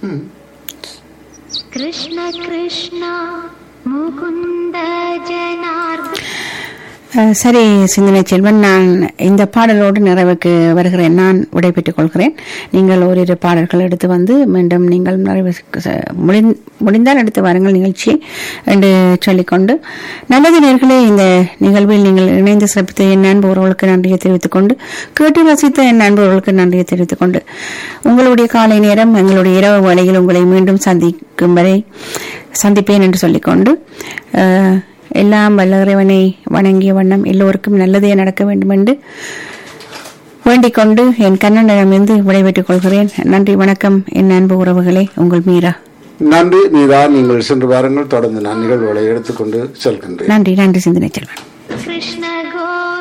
कृष्ण कृष्ण मुकुन्द जनार्दन அஹ், சரி சிந்தனை செல்வன் நான் இந்த பாடலோடு நிறைவுக்கு வருகிறேன் நான் விடைபெற்றுக் கொள்கிறேன் நீங்கள் ஓரிரு பாடல்கள் எடுத்து வந்து மீண்டும் நீங்கள் நிறைவு ச- முடிந்- முடிந்தால் எடுத்து வாருங்கள் நிகழ்ச்சி என்று சொல்லிக்கொண்டு நல்லது நேர்களே இந்த நிகழ்வில் நீங்கள் இணைந்து சிறப்பித்த என் நண்பர்களுக்கு நன்றியை தெரிவித்துக் கொண்டு கேட்டு ரசித்த என் நண்பர்களுக்கு நன்றியை தெரிவித்துக் கொண்டு உங்களுடைய காலை நேரம் எங்களுடைய இரவு வேளையில் உங்களை மீண்டும் சந்திக்கும் வரை சந்திப்பேன் என்று சொல்லிக்கொண்டு அஹ், எல்லாம் வல்ல இறைவனை வணங்கிய வண்ணம் எல்லோருக்கும் நல்லதே நடக்க வேண்டும் என்று வேண்டிக் கொண்டு என் கண்ணனிடமிருந்து விடைபெற்றுக் கொள்கிறேன் நன்றி வணக்கம் என் அன்பு உறவுகளே உங்கள் மீரா நன்றி நீதான் நீங்கள் சென்று வாருங்கள் தொடர்ந்து நான் நிகழ்வுகளை எடுத்துக்கொண்டு செல்கின்றேன் நன்றி நன்றி சிந்தனை செல்வன் कृष्ण गो